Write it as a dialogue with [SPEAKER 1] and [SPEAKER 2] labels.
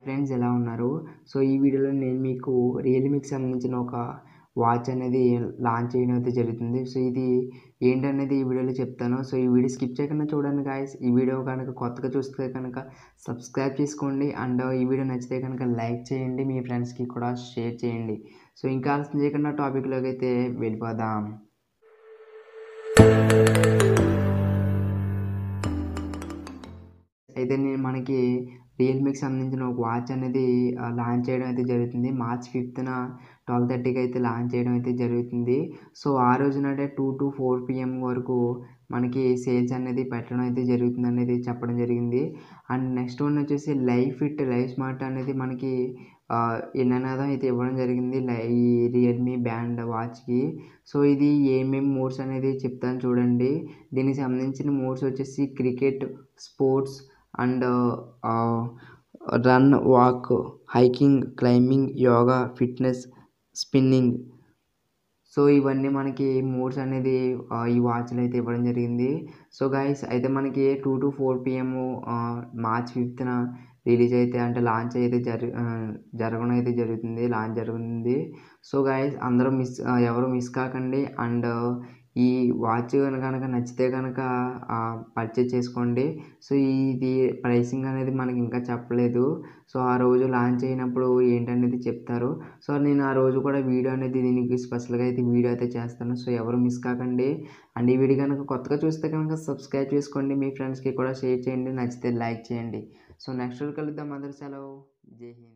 [SPEAKER 1] friends ఎలా ఉన్నారు so ఈ వీడియోలో నేను మీకు రియల్మీకి సంబంధించిన ఒక వాచ్ అనేది లాంచ్ చేయడం అయితే జరుగుతుంది సో ఇది ఏంటనేది ఈ వీడియోలో చెప్తాను సో ఈ వీడియో స్కిప్ చేయకుండా చూడండి గాయస్ ఈ వీడియో కనుక కొత్తగా చూస్తే కనుక సబ్స్క్రైబ్ చేసుకోండి అండ్ ఈ వీడియో నచ్చితే కనుక లైక్ చేయండి మీ ఫ్రెండ్స్కి కూడా షేర్ చేయండి సో ఇంకా ఆలస్యం చేయకుండా టాపిక్లోకి అయితే వెళ్ళిపోదాం అయితే నేను మనకి రియల్మీకి సంబంధించిన ఒక వాచ్ అనేది లాంచ్ చేయడం అయితే జరుగుతుంది మార్చ్ ఫిఫ్త్న ట్వెల్వ్ థర్టీకి అయితే లాంచ్ చేయడం అయితే జరుగుతుంది సో ఆ రోజునంటే టూ టు ఫోర్ పిఎం వరకు మనకి సేల్స్ అనేది పెట్టడం అయితే జరుగుతుంది అనేది చెప్పడం జరిగింది అండ్ నెక్స్ట్ వన్ వచ్చేసి లైవ్ ఫిట్ లైవ్ స్మార్ట్ అనేది మనకి నినాదం అయితే ఇవ్వడం జరిగింది ఈ రియల్మీ బ్యాండ్ వాచ్కి సో ఇది ఏమేమి మోడ్స్ అనేది చెప్తాను చూడండి దీనికి సంబంధించిన మోడ్స్ వచ్చేసి cricket sports and run walk hiking climbing yoga fitness spinning so ఇవన్నీ మనకి మోడ్స్ అనేది ఈ వాచ్లో అయితే ఇవ్వడం జరిగింది సో గైస్ అయితే మనకి two to four PM March ఫిఫ్త్న రిలీజ్ అయితే అంటే లాంచ్ అయితే జరి జరగడం అయితే జరుగుతుంది లాంచ్ జరుగుతుంది సో గైస్ అందరూ మిస్ ఎవరు మిస్ కాకండి అండ్ ఈ వాచ్ కనుక నచ్చితే కనుక పర్చేజ్ చేసుకోండి సో ఇది ప్రైసింగ్ అనేది మనకి ఇంకా చెప్పలేదు సో ఆ రోజు లాంచ్ అయినప్పుడు ఏంటనేది చెప్తారు సో నేను ఆ రోజు కూడా వీడియో అనేది దీనికి స్పెషల్గా అయితే వీడియో అయితే చేస్తాను సో ఎవరు మిస్ కాకండి అండ్ ఈ వీడియో కనుక కొత్తగా చూస్తే కనుక సబ్స్క్రైబ్ చేసుకోండి మీ ఫ్రెండ్స్కి కూడా షేర్ చేయండి నచ్చితే లైక్ చేయండి సో నెక్స్ట్ కలుద్దాం అందరి సెలవు జై హింద్